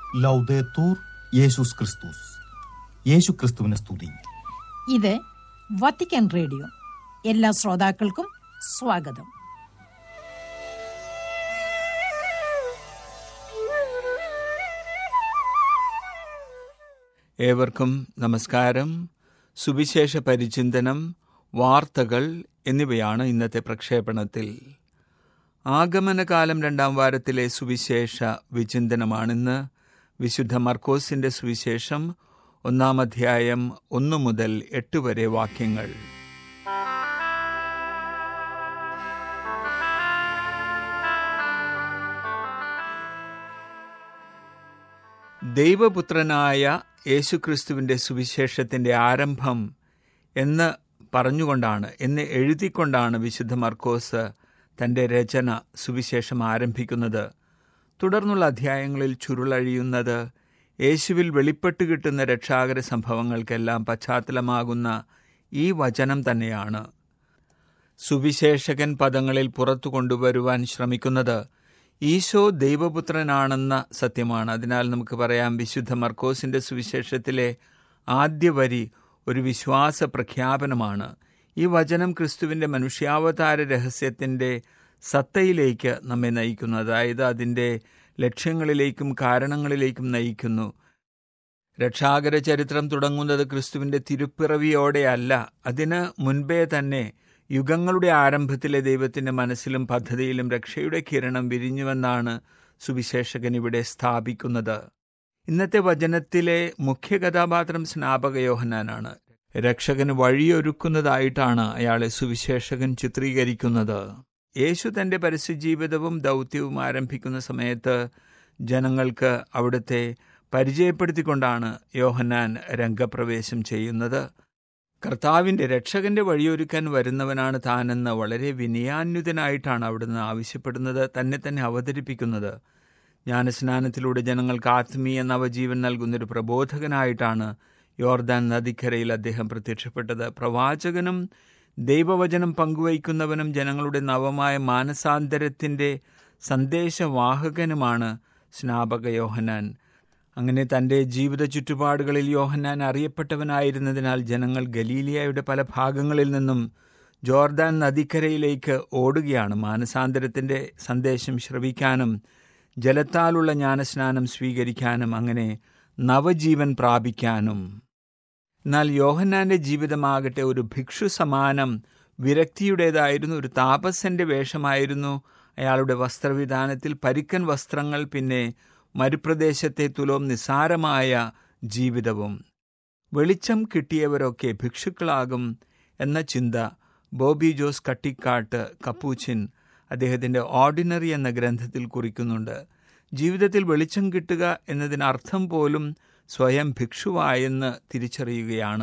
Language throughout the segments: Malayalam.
ലൗദേത്തൂർ യേശുസ് ക്രിസ്തുസ് യേശു ക്രിസ്തുവിനെ സ്തുതി ഇത് വത്തിക്കാൻ റേഡിയോ എല്ലാ ശ്രോതാക്കൾക്കും സ്വാഗതം ഏവർക്കും നമസ്കാരം സുവിശേഷ പരിചിന്തനം വാർത്തകൾ എന്നിവയാണ് ഇന്നത്തെ പ്രക്ഷേപണത്തിൽ ആഗമനകാലം രണ്ടാം വാരത്തിലെ സുവിശേഷ വിചിന്തനമാണിന്ന് വിശുദ്ധ മർക്കോസിന്റെ സുവിശേഷം ഒന്നാം അധ്യായം ഒന്നു മുതൽ എട്ട് വരെ വാക്യങ്ങൾ ദൈവപുത്രനായ യേശുക്രിസ്തുവിന്റെ സുവിശേഷത്തിന്റെ ആരംഭം എന്ന് പറഞ്ഞുകൊണ്ടാണ് എന്ന് എഴുതിക്കൊണ്ടാണ് വിശുദ്ധ മർക്കോസ് തന്റെ രചന സുവിശേഷം ആരംഭിക്കുന്നത് തുടർന്നുള്ള അധ്യായങ്ങളിൽ ചുരുളഴിയുന്നത് യേശുവിൽ വെളിപ്പെട്ട് കിട്ടുന്ന രക്ഷാകര സംഭവങ്ങൾക്കെല്ലാം പശ്ചാത്തലമാകുന്ന ഈ വചനം തന്നെയാണ് സുവിശേഷകൻ പദങ്ങളിൽ പുറത്തു കൊണ്ടുവരുവാൻ ശ്രമിക്കുന്നത് ഈശോ ദൈവപുത്രനാണെന്ന സത്യമാണ് അതിനാൽ നമുക്ക് പറയാം വിശുദ്ധ മർക്കോസിന്റെ സുവിശേഷത്തിലെ ആദ്യ വരി ഒരു വിശ്വാസ പ്രഖ്യാപനമാണ് ഈ വചനം ക്രിസ്തുവിന്റെ മനുഷ്യാവതാര രഹസ്യത്തിന്റെ സത്തയിലേക്ക് നമ്മെ നയിക്കുന്നു അതായത് അതിൻ്റെ ലക്ഷ്യങ്ങളിലേക്കും കാരണങ്ങളിലേക്കും നയിക്കുന്നു രക്ഷാകര ചരിത്രം തുടങ്ങുന്നത് ക്രിസ്തുവിന്റെ തിരുപ്പിറവിയോടെയല്ല അതിന് മുൻപേ തന്നെ യുഗങ്ങളുടെ ആരംഭത്തിലെ ദൈവത്തിന്റെ മനസ്സിലും പദ്ധതിയിലും രക്ഷയുടെ കിരണം വിരിഞ്ഞുവെന്നാണ് സുവിശേഷകൻ ഇവിടെ സ്ഥാപിക്കുന്നത് ഇന്നത്തെ വചനത്തിലെ മുഖ്യ കഥാപാത്രം സ്നാപക യോഹനാനാണ് രക്ഷകന് വഴിയൊരുക്കുന്നതായിട്ടാണ് അയാളെ സുവിശേഷകൻ ചിത്രീകരിക്കുന്നത് യേശു തന്റെ പരസ്യജീവിതവും ദൗത്യവും ആരംഭിക്കുന്ന സമയത്ത് ജനങ്ങൾക്ക് അവിടുത്തെ പരിചയപ്പെടുത്തിക്കൊണ്ടാണ് യോഹന്നാൻ രംഗപ്രവേശം ചെയ്യുന്നത് കർത്താവിന്റെ രക്ഷകന്റെ വഴിയൊരുക്കാൻ വരുന്നവനാണ് താനെന്ന് വളരെ വിനയാന്യുതനായിട്ടാണ് അവിടുന്ന് ആവശ്യപ്പെടുന്നത് തന്നെ തന്നെ അവതരിപ്പിക്കുന്നത് ജ്ഞാനസ്നാനത്തിലൂടെ ജനങ്ങൾക്ക് ആത്മീയ നവജീവൻ നൽകുന്നൊരു പ്രബോധകനായിട്ടാണ് യോർദാൻ നദിക്കരയിൽ അദ്ദേഹം പ്രത്യക്ഷപ്പെട്ടത് പ്രവാചകനും ദൈവവചനം പങ്കുവയ്ക്കുന്നവനും ജനങ്ങളുടെ നവമായ മാനസാന്തരത്തിൻ്റെ സന്ദേശവാഹകനുമാണ് സ്നാപക യോഹനാൻ അങ്ങനെ തൻ്റെ ജീവിത ചുറ്റുപാടുകളിൽ യോഹന്നാൻ അറിയപ്പെട്ടവനായിരുന്നതിനാൽ ജനങ്ങൾ ഗലീലിയയുടെ പല ഭാഗങ്ങളിൽ നിന്നും ജോർദാൻ നദിക്കരയിലേക്ക് ഓടുകയാണ് മാനസാന്തരത്തിൻ്റെ സന്ദേശം ശ്രവിക്കാനും ജലത്താലുള്ള ജ്ഞാനസ്നാനം സ്വീകരിക്കാനും അങ്ങനെ നവജീവൻ പ്രാപിക്കാനും എന്നാൽ യോഹന്നാന്റെ ജീവിതമാകട്ടെ ഒരു ഭിക്ഷു സമാനം വിരക്തിയുടേതായിരുന്നു ഒരു താപസന്റെ വേഷമായിരുന്നു അയാളുടെ വസ്ത്രവിധാനത്തിൽ പരിക്കൻ വസ്ത്രങ്ങൾ പിന്നെ മരുപ്രദേശത്തെ തുലോം നിസാരമായ ജീവിതവും വെളിച്ചം കിട്ടിയവരൊക്കെ ഭിക്ഷുക്കളാകും എന്ന ചിന്ത ബോബി ജോസ് കട്ടിക്കാട്ട് കപ്പൂച്ചിൻ അദ്ദേഹത്തിൻ്റെ ഓർഡിനറി എന്ന ഗ്രന്ഥത്തിൽ കുറിക്കുന്നുണ്ട് ജീവിതത്തിൽ വെളിച്ചം കിട്ടുക എന്നതിനർത്ഥം പോലും സ്വയം ഭിക്ഷുവായെന്ന് തിരിച്ചറിയുകയാണ്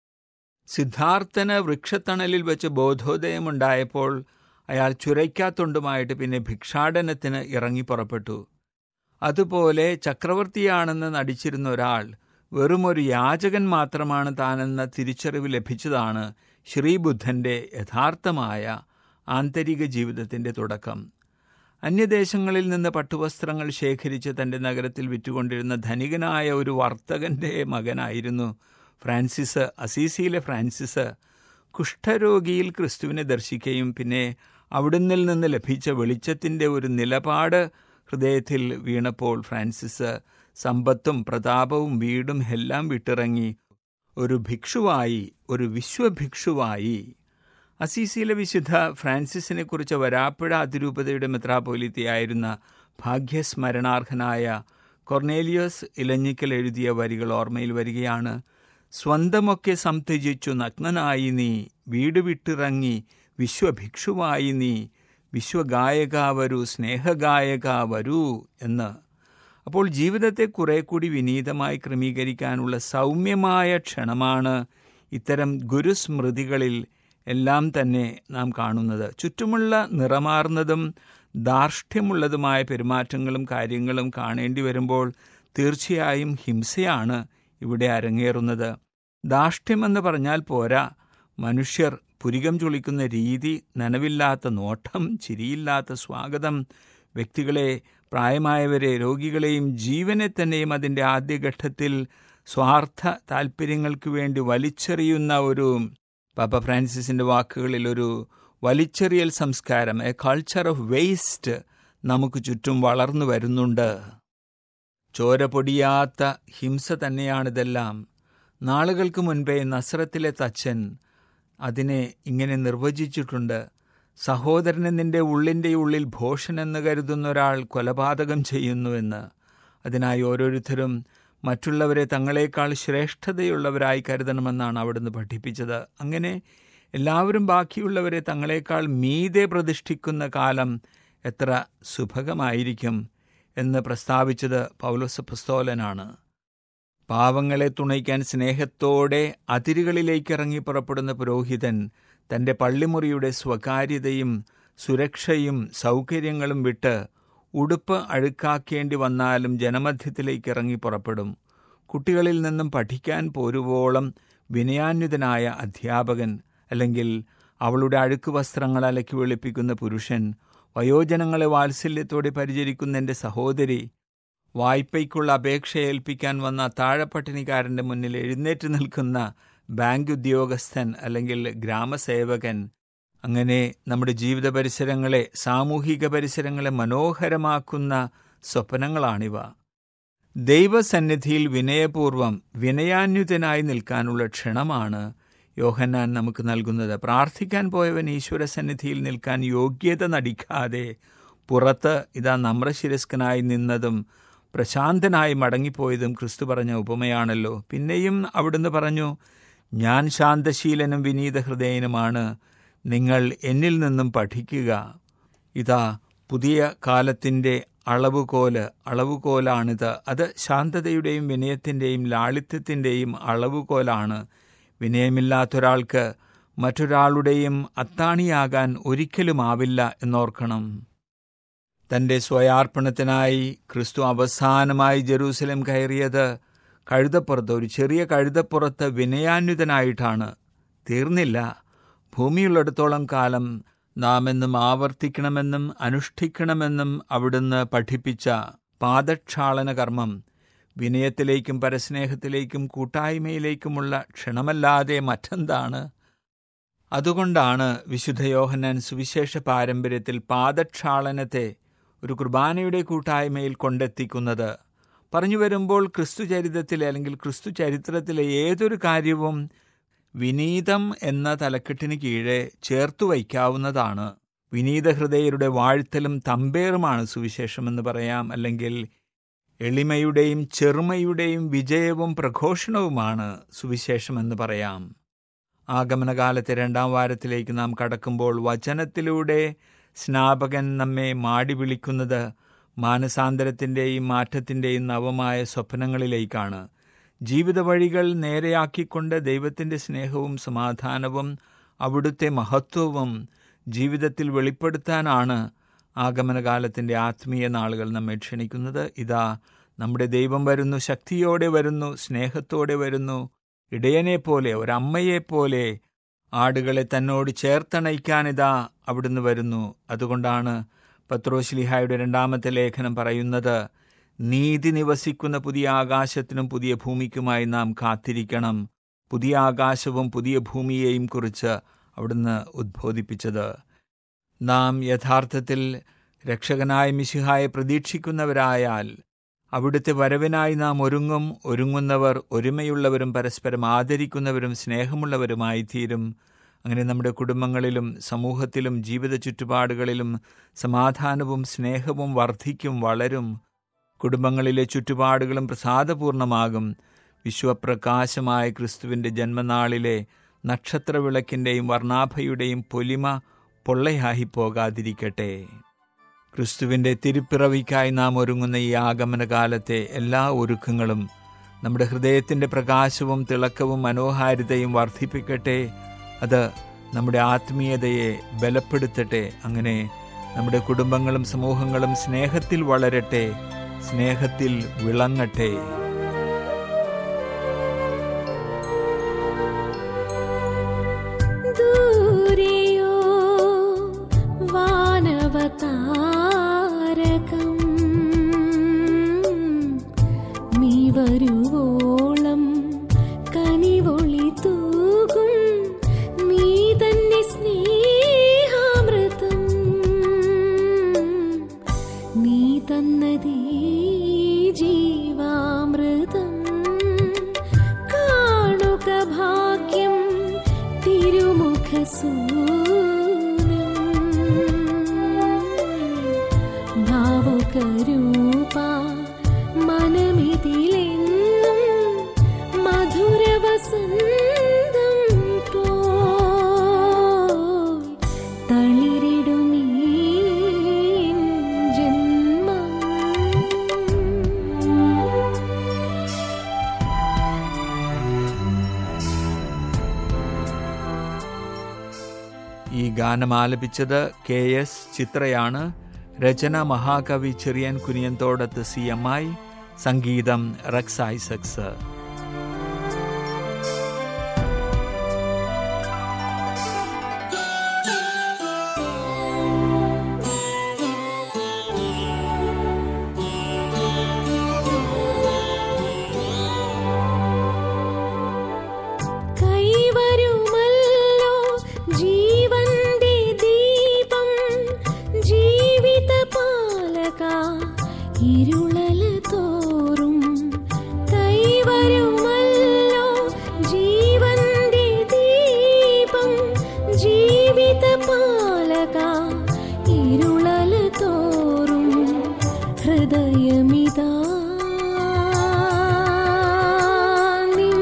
സിദ്ധാർത്ഥന് വൃക്ഷത്തണലിൽ വെച്ച് ബോധോദയമുണ്ടായപ്പോൾ അയാൾ ചുരയ്ക്കാത്തൊണ്ടുമായിട്ട് പിന്നെ ഭിക്ഷാടനത്തിന് ഇറങ്ങി പുറപ്പെട്ടു അതുപോലെ ചക്രവർത്തിയാണെന്ന് നടിച്ചിരുന്ന ഒരാൾ വെറുമൊരു യാചകൻ മാത്രമാണ് താനെന്ന തിരിച്ചറിവ് ലഭിച്ചതാണ് ശ്രീബുദ്ധന്റെ യഥാർത്ഥമായ ആന്തരിക ജീവിതത്തിന്റെ തുടക്കം അന്യദേശങ്ങളിൽ നിന്ന് പട്ടുവസ്ത്രങ്ങൾ ശേഖരിച്ച് തന്റെ നഗരത്തിൽ വിറ്റുകൊണ്ടിരുന്ന ധനികനായ ഒരു വർത്തകന്റെ മകനായിരുന്നു ഫ്രാൻസിസ് അസീസിയിലെ ഫ്രാൻസിസ് കുഷ്ഠരോഗിയിൽ ക്രിസ്തുവിനെ ദർശിക്കുകയും പിന്നെ അവിടുന്നിൽ നിന്ന് ലഭിച്ച വെളിച്ചത്തിൻ്റെ ഒരു നിലപാട് ഹൃദയത്തിൽ വീണപ്പോൾ ഫ്രാൻസിസ് സമ്പത്തും പ്രതാപവും വീടും എല്ലാം വിട്ടിറങ്ങി ഒരു ഭിക്ഷുവായി ഒരു വിശ്വഭിക്ഷുവായി അസീസിയിലെ വിശുദ്ധ ഫ്രാൻസിസിനെ കുറിച്ച് വരാപ്പുഴ അതിരൂപതയുടെ മെത്രാപോലിത്തിയായിരുന്ന ഭാഗ്യസ്മരണാർഹനായ കൊർണേലിയോസ് ഇലഞ്ഞിക്കൽ എഴുതിയ വരികൾ ഓർമ്മയിൽ വരികയാണ് സ്വന്തമൊക്കെ സംത്യജിച്ചു നഗ്നനായി നീ വീട് വിട്ടിറങ്ങി വിശ്വഭിക്ഷുവായി നീ വിശ്വഗായക വരൂ സ്നേഹഗായക വരൂ എന്ന് അപ്പോൾ ജീവിതത്തെ കുറെ കൂടി വിനീതമായി ക്രമീകരിക്കാനുള്ള സൗമ്യമായ ക്ഷണമാണ് ഇത്തരം ഗുരുസ്മൃതികളിൽ എല്ലാം തന്നെ നാം കാണുന്നത് ചുറ്റുമുള്ള നിറമാർന്നതും ധാർഷ്ട്യമുള്ളതുമായ പെരുമാറ്റങ്ങളും കാര്യങ്ങളും കാണേണ്ടി വരുമ്പോൾ തീർച്ചയായും ഹിംസയാണ് ഇവിടെ അരങ്ങേറുന്നത് ധാർഷ്ട്യമെന്ന് പറഞ്ഞാൽ പോരാ മനുഷ്യർ പുരികം ചൊളിക്കുന്ന രീതി നനവില്ലാത്ത നോട്ടം ചിരിയില്ലാത്ത സ്വാഗതം വ്യക്തികളെ പ്രായമായവരെ രോഗികളെയും ജീവനെ തന്നെയും അതിൻ്റെ ആദ്യഘട്ടത്തിൽ സ്വാർത്ഥ താല്പര്യങ്ങൾക്ക് വേണ്ടി വലിച്ചെറിയുന്ന ഒരു പാപ്പ ഫ്രാൻസിസിൻ്റെ വാക്കുകളിൽ ഒരു വലിച്ചെറിയൽ സംസ്കാരം എ കൾച്ചർ ഓഫ് വേസ്റ്റ് നമുക്ക് ചുറ്റും വളർന്നു വരുന്നുണ്ട് ചോര പൊടിയാത്ത ഹിംസ തന്നെയാണിതെല്ലാം നാളുകൾക്ക് മുൻപേ നസ്രത്തിലെ തച്ചൻ അതിനെ ഇങ്ങനെ നിർവചിച്ചിട്ടുണ്ട് സഹോദരനെ നിന്റെ ഉള്ളിൻ്റെ ഉള്ളിൽ ഭോഷനെന്ന് കരുതുന്ന ഒരാൾ കൊലപാതകം ചെയ്യുന്നുവെന്ന് അതിനായി ഓരോരുത്തരും മറ്റുള്ളവരെ തങ്ങളെക്കാൾ ശ്രേഷ്ഠതയുള്ളവരായി കരുതണമെന്നാണ് അവിടുന്ന് പഠിപ്പിച്ചത് അങ്ങനെ എല്ലാവരും ബാക്കിയുള്ളവരെ തങ്ങളെക്കാൾ മീതെ പ്രതിഷ്ഠിക്കുന്ന കാലം എത്ര സുഭഗമായിരിക്കും എന്ന് പ്രസ്താവിച്ചത് പൗലോസ് പുസ്തോലനാണ് പാവങ്ങളെ തുണയ്ക്കാൻ സ്നേഹത്തോടെ അതിരുകളിലേക്ക് ഇറങ്ങി പുറപ്പെടുന്ന പുരോഹിതൻ തൻ്റെ പള്ളിമുറിയുടെ സ്വകാര്യതയും സുരക്ഷയും സൗകര്യങ്ങളും വിട്ട് ഉടുപ്പ് അഴുക്കാക്കേണ്ടി വന്നാലും ജനമധ്യത്തിലേക്ക് ഇറങ്ങി പുറപ്പെടും കുട്ടികളിൽ നിന്നും പഠിക്കാൻ പോരുവോളം വിനയാന്വിതനായ അധ്യാപകൻ അല്ലെങ്കിൽ അവളുടെ അഴുക്ക് വസ്ത്രങ്ങൾ അലക്കി വെളുപ്പിക്കുന്ന പുരുഷൻ വയോജനങ്ങളെ വാത്സല്യത്തോടെ പരിചരിക്കുന്ന എൻ്റെ സഹോദരി വായ്പയ്ക്കുള്ള അപേക്ഷ ഏൽപ്പിക്കാൻ വന്ന താഴെപ്പട്ടിണിക്കാരൻ്റെ മുന്നിൽ എഴുന്നേറ്റ് നിൽക്കുന്ന ബാങ്ക് ഉദ്യോഗസ്ഥൻ അല്ലെങ്കിൽ ഗ്രാമസേവകൻ അങ്ങനെ നമ്മുടെ ജീവിത പരിസരങ്ങളെ സാമൂഹിക പരിസരങ്ങളെ മനോഹരമാക്കുന്ന സ്വപ്നങ്ങളാണിവ ദൈവസന്നിധിയിൽ വിനയപൂർവം വിനയാന്യുതനായി നിൽക്കാനുള്ള ക്ഷണമാണ് യോഹന്നാൻ നമുക്ക് നൽകുന്നത് പ്രാർത്ഥിക്കാൻ പോയവൻ ഈശ്വര സന്നിധിയിൽ നിൽക്കാൻ യോഗ്യത നടിക്കാതെ പുറത്ത് ഇതാ നമ്രശിരസ്കനായി നിന്നതും പ്രശാന്തനായി മടങ്ങിപ്പോയതും ക്രിസ്തു പറഞ്ഞ ഉപമയാണല്ലോ പിന്നെയും അവിടുന്ന് പറഞ്ഞു ഞാൻ ശാന്തശീലനും വിനീത ഹൃദയനുമാണ് നിങ്ങൾ എന്നിൽ നിന്നും പഠിക്കുക ഇതാ പുതിയ കാലത്തിൻ്റെ അളവുകോല് അളവുകോലാണിത് അത് ശാന്തതയുടെയും വിനയത്തിൻ്റെയും ലാളിത്യത്തിൻ്റെയും അളവുകോലാണ് വിനയമില്ലാത്തൊരാൾക്ക് മറ്റൊരാളുടെയും അത്താണിയാകാൻ ഒരിക്കലുമാവില്ല എന്നോർക്കണം തൻ്റെ സ്വയാർപ്പണത്തിനായി ക്രിസ്തു അവസാനമായി ജെറൂസലം കയറിയത് കഴുതപ്പുറത്ത് ഒരു ചെറിയ കഴുതപ്പുറത്ത് വിനയാന്വിതനായിട്ടാണ് തീർന്നില്ല ഭൂമിയുള്ളിടത്തോളം കാലം നാം എന്നും ആവർത്തിക്കണമെന്നും അനുഷ്ഠിക്കണമെന്നും അവിടുന്ന് പഠിപ്പിച്ച പാദക്ഷാളന കർമ്മം വിനയത്തിലേക്കും പരസ്നേഹത്തിലേക്കും കൂട്ടായ്മയിലേക്കുമുള്ള ക്ഷണമല്ലാതെ മറ്റെന്താണ് അതുകൊണ്ടാണ് വിശുദ്ധ യോഹന്നാൻ സുവിശേഷ പാരമ്പര്യത്തിൽ പാദക്ഷാളനത്തെ ഒരു കുർബാനയുടെ കൂട്ടായ്മയിൽ കൊണ്ടെത്തിക്കുന്നത് പറഞ്ഞു വരുമ്പോൾ ക്രിസ്തു ചരിത്രത്തിലെ അല്ലെങ്കിൽ ക്രിസ്തു ചരിത്രത്തിലെ ഏതൊരു കാര്യവും വിനീതം എന്ന തലക്കെട്ടിന് കീഴെ ചേർത്തു വയ്ക്കാവുന്നതാണ് വിനീത ഹൃദയരുടെ വാഴ്ത്തലും തമ്പേറുമാണ് സുവിശേഷമെന്ന് പറയാം അല്ലെങ്കിൽ എളിമയുടെയും ചെറുമയുടെയും വിജയവും പ്രഘോഷണവുമാണ് സുവിശേഷമെന്ന് പറയാം ആഗമനകാലത്തെ രണ്ടാം വാരത്തിലേക്ക് നാം കടക്കുമ്പോൾ വചനത്തിലൂടെ സ്നാപകൻ നമ്മെ മാടി വിളിക്കുന്നത് മാനസാന്തരത്തിൻ്റെയും മാറ്റത്തിൻ്റെയും നവമായ സ്വപ്നങ്ങളിലേക്കാണ് ജീവിത വഴികൾ നേരെയാക്കിക്കൊണ്ട് ദൈവത്തിൻ്റെ സ്നേഹവും സമാധാനവും അവിടുത്തെ മഹത്വവും ജീവിതത്തിൽ വെളിപ്പെടുത്താനാണ് ആഗമനകാലത്തിൻ്റെ ആത്മീയ നാളുകൾ നമ്മെ ക്ഷണിക്കുന്നത് ഇതാ നമ്മുടെ ദൈവം വരുന്നു ശക്തിയോടെ വരുന്നു സ്നേഹത്തോടെ വരുന്നു ഇടയനെ പോലെ ഒരമ്മയെപ്പോലെ ആടുകളെ തന്നോട് ചേർത്തണയ്ക്കാനിതാ അവിടുന്ന് വരുന്നു അതുകൊണ്ടാണ് പത്രോശ്ലിഹായുടെ രണ്ടാമത്തെ ലേഖനം പറയുന്നത് നീതി നിവസിക്കുന്ന പുതിയ ആകാശത്തിനും പുതിയ ഭൂമിക്കുമായി നാം കാത്തിരിക്കണം പുതിയ ആകാശവും പുതിയ ഭൂമിയെയും കുറിച്ച് അവിടുന്ന് ഉദ്ബോധിപ്പിച്ചത് നാം യഥാർത്ഥത്തിൽ രക്ഷകനായ മിശിഹായെ പ്രതീക്ഷിക്കുന്നവരായാൽ അവിടുത്തെ വരവിനായി നാം ഒരുങ്ങും ഒരുങ്ങുന്നവർ ഒരുമയുള്ളവരും പരസ്പരം ആദരിക്കുന്നവരും സ്നേഹമുള്ളവരുമായി തീരും അങ്ങനെ നമ്മുടെ കുടുംബങ്ങളിലും സമൂഹത്തിലും ജീവിത ചുറ്റുപാടുകളിലും സമാധാനവും സ്നേഹവും വർദ്ധിക്കും വളരും കുടുംബങ്ങളിലെ ചുറ്റുപാടുകളും പ്രസാദപൂർണമാകും വിശ്വപ്രകാശമായ ക്രിസ്തുവിൻ്റെ ജന്മനാളിലെ നക്ഷത്രവിളക്കിൻ്റെയും വർണ്ണാഭയുടെയും പൊലിമ പൊള്ളയായി പോകാതിരിക്കട്ടെ ക്രിസ്തുവിൻ്റെ തിരുപ്പിറവിക്കായി നാം ഒരുങ്ങുന്ന ഈ ആഗമനകാലത്തെ എല്ലാ ഒരുക്കങ്ങളും നമ്മുടെ ഹൃദയത്തിൻ്റെ പ്രകാശവും തിളക്കവും മനോഹാരിതയും വർദ്ധിപ്പിക്കട്ടെ അത് നമ്മുടെ ആത്മീയതയെ ബലപ്പെടുത്തട്ടെ അങ്ങനെ നമ്മുടെ കുടുംബങ്ങളും സമൂഹങ്ങളും സ്നേഹത്തിൽ വളരട്ടെ സ്നേഹത്തിൽ വിളങ്ങട്ടെ ദൂരെയോ വാനവതാരകം മേഘസൂനം ഭാവുകരൂപ മനമിതിലെന്നും മധുരവസന്തം പോയി തളിരിടുമീ ജന്മം ഈ ഗാനം ആലപിച്ചത് കെ എസ് ചിത്രയാണ് രചന മഹാകവി Cherian Kuniyanthodath C M I സംഗീതം റക്സ് ഐസക്സ് കൈവരുമല്ലോ ജീവന്റെ ദീപം ജീവിത പാലക ഇരുളല തോറും കൈവരുമല്ലോ ജീവന്റെ ദീപം ജീവിത പാലക ഇരുളല തോറും ഹൃദയമിതാ നിൻ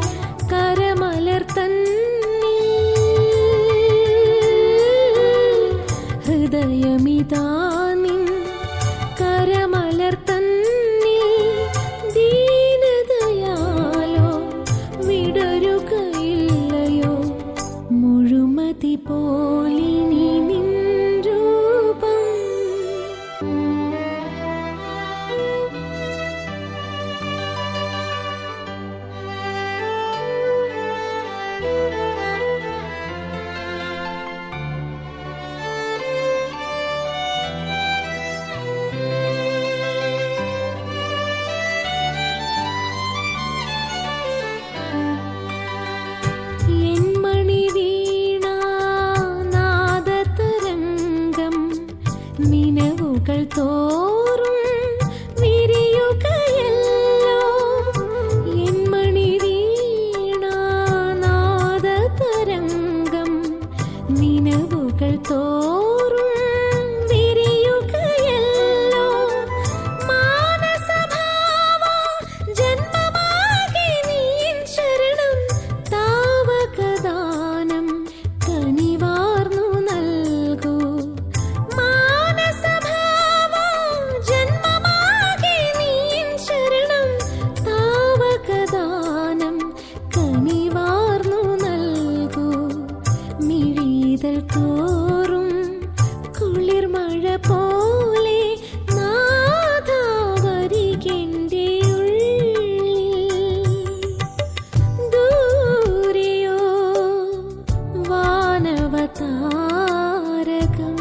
കരമലർത്തന്നിൽ ഹൃദയമിതാ നിൻ കരമലർത്തന്നിൽ ദീനതയാലോ വിടരുകയില്ലയോ മുഴുമതി പോലിനി നിൻ രൂപം എൻമണി വീണ നാദതരംഗം നിനവുകൾ തോറും വിരിയുകയല്ലോ എൻമണി വീണ നാദതരംഗം നിനവുകൾ തോറും വിരിയുകയല്ലോ മാനസഭാവ ജന്മമാകെ നീൻ ശരണം താവകദാനം കനിവാർന്നു നൽകൂ മാനസഭാവ ജന്മമാകെ നീൻ ശരണം താവകദാനം കനിവാർന്നു നൽകൂ മിഴിതൽ തോറും കുളിർമഴ പോലെ നാഥാ വരികെന്റെ ഉള്ളിൽ ദൂരെയോ വാനവതാരകം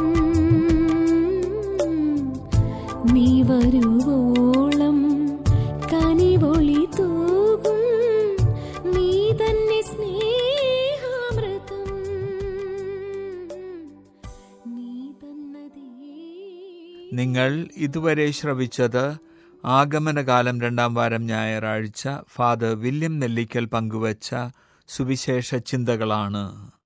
നീ വരുവോളം കനിവൊളി തൂകും നീ തന്നെ സ്നേഹാമൃതം നീ തന്നതേ നിങ്ങൾ ഇതുവരെ ശ്രവിച്ചത് ആഗമനകാലം രണ്ടാം വാരം ഞായറാഴ്ച ഫാദർ വില്യം നെല്ലിക്കൽ പങ്കുവച്ച സുവിശേഷ ചിന്തകളാണ്